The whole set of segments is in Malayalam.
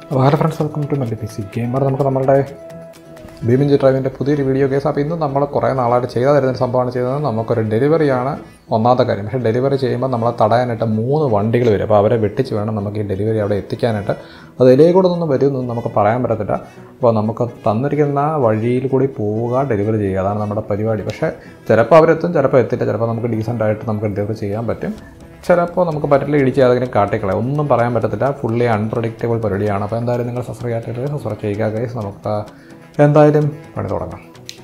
അപ്പോൾ hello friends welcome to Malli P C gamer നമുക്ക് നമ്മുടെ ഭീമിഞ്ചി ഡ്രൈവിൻ്റെ പുതിയൊരു വീഡിയോ കേസ് അപ്പോൾ ഇന്ന് നമ്മൾ കുറേ നാളായിട്ട് ചെയ്തു തരുന്നൊരു സംഭവമാണ് ചെയ്തത് നമുക്കൊരു ഡെലിവറിയാണ് ഒന്നാമത്തെ കാര്യം പക്ഷേ ഡെലിവറി ചെയ്യുമ്പോൾ നമ്മളെ തടയാനായിട്ട് മൂന്ന് വണ്ടികൾ വരും അപ്പോൾ അവരെ വെട്ടിച്ച് വേണം നമുക്ക് ഈ ഡെലിവറി അവിടെ എത്തിക്കാനായിട്ട് അത് ഇതിലേ കൂടെ ഒന്നും വരുമെന്നൊന്നും നമുക്ക് പറയാൻ പറ്റത്തില്ല അപ്പോൾ നമുക്ക് തന്നിരിക്കുന്ന വഴിയിൽ കൂടി പോവുക ഡെലിവറി ചെയ്യുക അതാണ് നമ്മുടെ പരിപാടി പക്ഷേ ചിലപ്പോൾ അവരെത്തും ചിലപ്പോൾ എത്തില്ല ചിലപ്പോൾ നമുക്ക് ഡീസൻ്റ് ആയിട്ട് നമുക്ക് ഡെലിവറി ചെയ്യാൻ പറ്റും ചിലപ്പോൾ നമുക്ക് പറ്റില്ല ഇടിച്ച് അതിങ്ങനെ കാട്ടിക്കളയാം ഒന്നും പറയാൻ പറ്റത്തില്ല ഫുള്ളി അൺപ്രഡിക്റ്റബിൾ പരിപാടിയാണ് അപ്പോൾ എന്തായാലും നിങ്ങൾ സബ്സ്ക്രൈബ് ആയിട്ട് സബ്സ്ക്രൈബ് ചെയ്യുക ഗൈസ് നമുക്ക് എന്തായാലും പണി തുടങ്ങാം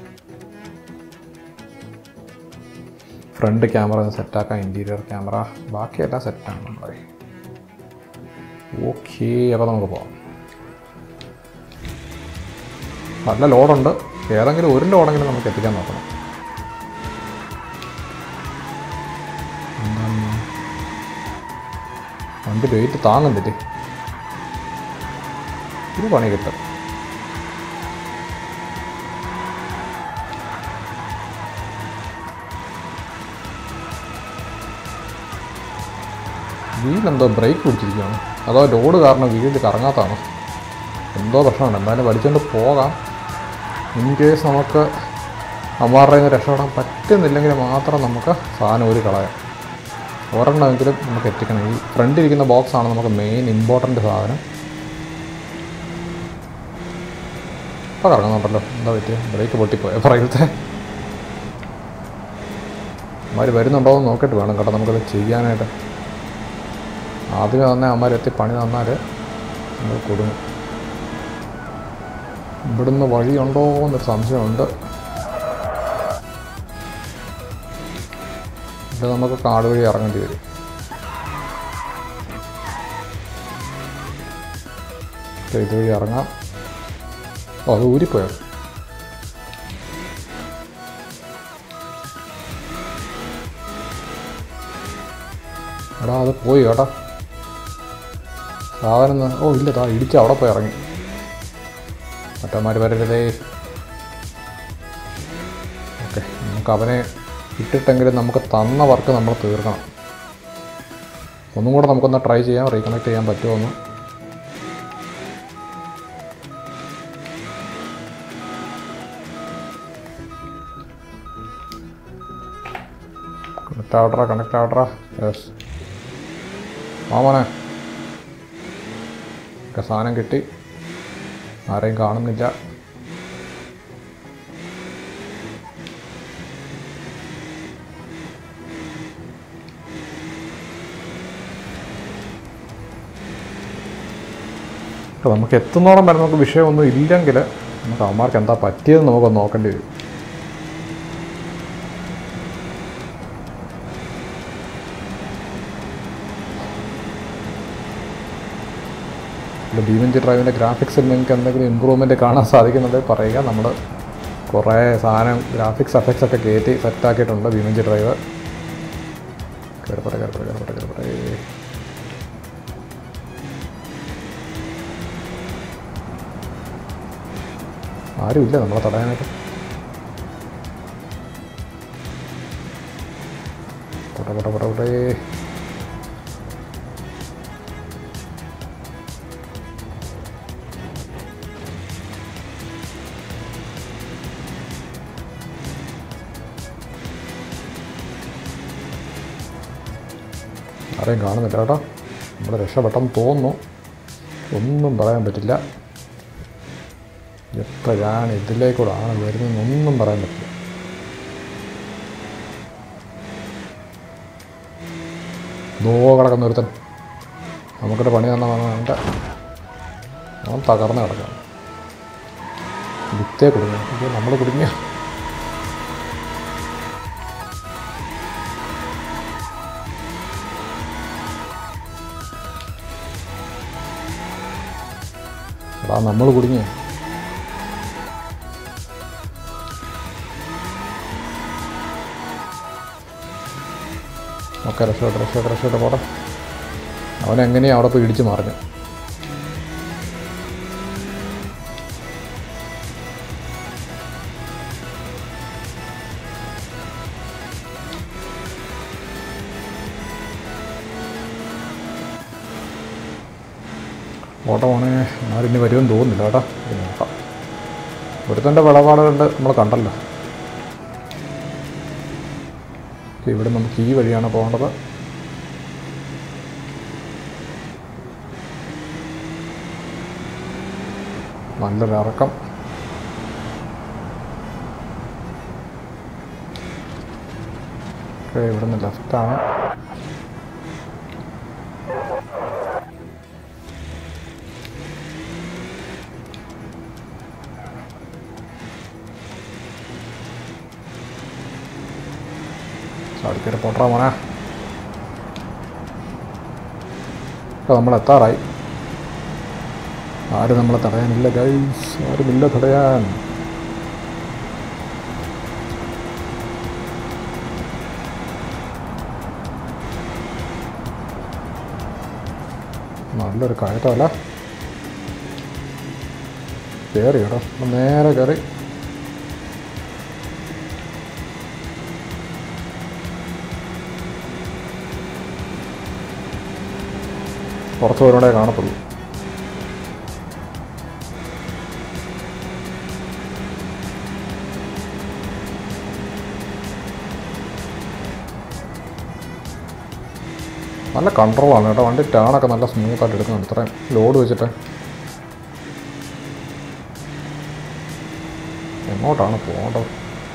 ഫ്രണ്ട് ക്യാമറ ഒന്ന് സെറ്റാക്കാം ഇൻറ്റീരിയർ ക്യാമറ ബാക്കിയെല്ലാം സെറ്റാണ് നമ്മളെ ഓക്കെ അപ്പോൾ നമുക്ക് പോകാം നല്ല ലോഡുണ്ട് ഏതെങ്കിലും ഒരു ലോഡെങ്കിലും നമുക്ക് എത്തിക്കാൻ നോക്കണം വണ്ടി വെയിറ്റ് താങ്ങുന്നില്ലേ ഇത് പണി കിട്ടും വീലെന്തോ ബ്രേക്ക് പിടിച്ചിരിക്കുകയാണ് അതോ ലോഡ് കാരണം വീല് കറങ്ങാത്തതാണോ എന്തോ പ്രശ്നമുണ്ട് എന്തായാലും വലിച്ചുകൊണ്ട് പോകാം ഇൻ കേസ് നമുക്ക് അമ്മാരുടെ നിന്ന് രക്ഷപ്പെടാൻ പറ്റുന്നില്ലെങ്കിൽ മാത്രം നമുക്ക് സാധനം ഒരു കളയാം ഒരെണ്ണമെങ്കിലും നമുക്ക് എത്തിക്കണം ഈ ഫ്രണ്ട് ഇരിക്കുന്ന ബോക്സാണ് നമുക്ക് മെയിൻ ഇമ്പോർട്ടൻ്റ് സാധനം ഇപ്പോൾ കറങ്ങുന്നുണ്ടല്ലോ എന്താ പറ്റിയ ബ്രേക്ക് പൊട്ടിപ്പോയ പറയുന്നത് അമ്മമാർ വരുന്നുണ്ടോ എന്ന് നോക്കിയിട്ട് വേണം കേട്ടോ നമുക്കത് ചെയ്യാനായിട്ട് ആദ്യമേ തന്നെ അമ്മമാർ എത്തി പണി തന്നാൽ നമ്മൾ കൊടുങ്ങും ഇവിടുന്ന് വഴിയുണ്ടോ എന്നൊരു സംശയമുണ്ട് ഇത് നമുക്ക് കാട് വഴി ഇറങ്ങേണ്ടി വരും ഓക്കേ, ഇതുവഴി ഇറങ്ങാം ഓ അത് ഊരിപ്പോയോ എടാ അത് പോയി കേട്ടോ സാധനം ന- ഓ ഇല്ല താ ഇടിച്ച് അവിടെ പോയി ഇറങ്ങി മറ്റന്മാർ വരരുതേ ഓക്കെ നമുക്ക് അവനെ ഇട്ടിട്ടെങ്കിലും നമുക്ക് തന്ന വർക്ക് നമ്മൾ തീർക്കണം ഒന്നും കൂടെ നമുക്കൊന്ന് ട്രൈ ചെയ്യാം റീകണക്ട് ചെയ്യാൻ പറ്റുമോ എന്ന് കണക്ട് ആവട്ര കണക്ട് ആവട്ര യെസ് മാമോനെ ഒക്കെ സാധനം കിട്ടി ആരെയും കാണുന്നില്ല അപ്പോൾ നമുക്ക് എത്തുന്നോളം വരെ നമുക്ക് വിഷയമൊന്നും ഇല്ലെങ്കിൽ നമുക്ക് അവന്മാർക്ക് എന്താ പറ്റിയതെന്ന് നമുക്കൊന്ന് നോക്കേണ്ടി വരും ഇവിടെ ഭീമൻജി ഡ്രൈവിൻ്റെ ഗ്രാഫിക്സിൽ നിങ്ങൾക്ക് എന്തെങ്കിലും ഇമ്പ്രൂവ്മെൻറ്റ് കാണാൻ സാധിക്കുന്നുണ്ടെങ്കിൽ പറയുക നമ്മൾ കുറേ സാധനം ഗ്രാഫിക്സ് എഫക്ട്സ് ഒക്കെ കയറ്റി സെറ്റാക്കിയിട്ടുണ്ട് ഭീമൻജി ഡ്രൈവ് കയറപ്പെട്ടെ കയറപ്പെട്ടെ കയറപ്പെട്ടെ കയറപ്പെട്ടെ ആരുമില്ല നമ്മളെ തടയാനായിട്ട് പൊട്ടെ പൊട്ടെ പൊട്ടെ പൊട്ടേ ആരെയും കാണുന്നില്ല കേട്ടോ നമ്മൾ രക്ഷപ്പെട്ടെന്ന് തോന്നുന്നു ഒന്നും പറയാൻ പറ്റില്ല എപ്പോഴാണ് ഇതിലേക്കൂടാണ് വരുന്നതെന്നൊന്നും പറയാൻ പറ്റില്ല ദോ കിടക്കുന്ന ഒരുത്തൻ നമുക്കിട്ട് പണി തന്ന വേണ്ട അവൻ തകർന്ന് കിടക്കണം വിത്തേ കുടുങ്ങി നമ്മൾ കുടുങ്ങിയ എടാ നമ്മൾ കുടുങ്ങിയ ഒക്കെ രക്ഷപ്പെട്ടു രക്ഷപ്പെട്ടു രക്ഷപ്പെട്ടു പോട്ടെ അവനെങ്ങനെയാണ് അവിടെ പോയി ഇടിച്ച് മറിഞ്ഞു പോട്ടെ പോണേ ആരിനി വരുമെന്ന് തോന്നുന്നില്ല കേട്ടോ ഇത് നോക്കാം ഒരുത്തൻ്റെ വിളപാടുകളുണ്ട് നമ്മൾ കണ്ടല്ലോ ഓക്കേ, ഇവിടെ നമുക്ക് ഈ വഴിയാണ് പോകേണ്ടത് നല്ലൊരു ഇറക്കം ഓക്കെ ഇവിടുന്ന് ലെഫ്റ്റാണ് ചാടിക്കയറി പോട്ടാ മോനെ ഇപ്പോൾ നമ്മൾ എത്താറായി ആരും നമ്മളെ തടയാനില്ല ഗൈസ് ആരുമില്ല തടയാൻ നല്ലൊരു കയറ്റമല്ല കയറി കേട്ടോ ഒന്ന് നേരെ കയറി കുറച്ച് പേരോടെ കാണത്തുള്ളൂ നല്ല കൺട്രോളാണ് കേട്ടോ വണ്ടി ടേണൊക്കെ നല്ല സ്മൂത്തായിട്ട് എടുക്കുന്നുണ്ട് ഇത്രയും ലോഡ് വെച്ചിട്ട് എങ്ങോട്ടാണ് പോകേണ്ടത്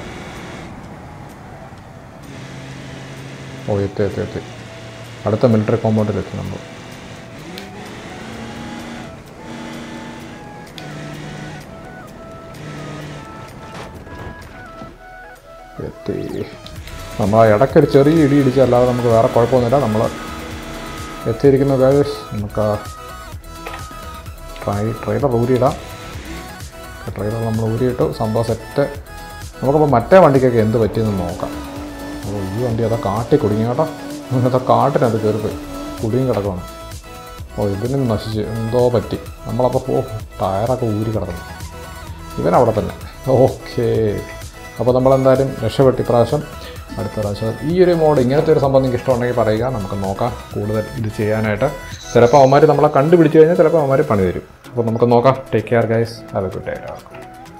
ഓ എത്തി എത്തി എത്തി അടുത്ത മിലിറ്ററി കോമ്പൗണ്ടിൽ എത്തി നമ്മൾ എത്തി നമ്മൾ ആ ഇടയ്ക്കൊരു ചെറിയ ഇടി ഇടിച്ചല്ലാതെ നമുക്ക് വേറെ കുഴപ്പമൊന്നുമില്ല നമ്മൾ എത്തിയിരിക്കുന്ന ഗൈസ് നമുക്ക് ആ ട്രൈ ട്രെയിലർ ഊരിയിടാം ട്രെയിലർ നമ്മൾ ഊരിയിട്ടു സംഭവം സെറ്റ് നമുക്കപ്പോൾ മറ്റേ വണ്ടിക്കൊക്കെ എന്ത് പറ്റിയെന്ന് നോക്കാം അപ്പോൾ ഈ വണ്ടി അതാ കാട്ടി കുടുങ്ങി കേട്ടോ അതാ കാട്ടിനകത്ത് കയറിപ്പോയി കുടുങ്ങി കിടക്കുകയാണ് ഓ ഇതിനും നശിച്ച് എന്തോ പറ്റി നമ്മളപ്പോൾ ഓ ടയറൊക്കെ ഊരി കിടക്കുന്നു ഇവൻ അവിടെ തന്നെ ഓക്കേ അപ്പോൾ നമ്മളെന്തായാലും രക്ഷപ്പെട്ട് ഇപ്രാവശ്യം അടുത്ത പ്രാവശ്യം ഈ ഒരു മോഡ് ഇങ്ങനത്തെ ഒരു സംഭവം നിങ്ങൾക്ക് ഇഷ്ടമുണ്ടെങ്കിൽ പറയുക നമുക്ക് നോക്കാം കൂടുതൽ ഇത് ചെയ്യാനായിട്ട് ചിലപ്പോൾ അവന്മാർ നമ്മളെ കണ്ടുപിടിച്ച് കഴിഞ്ഞാൽ ചിലപ്പോൾ അവന്മാർ പണി തരും അപ്പോൾ നമുക്ക് നോക്കാം take care guys have a good day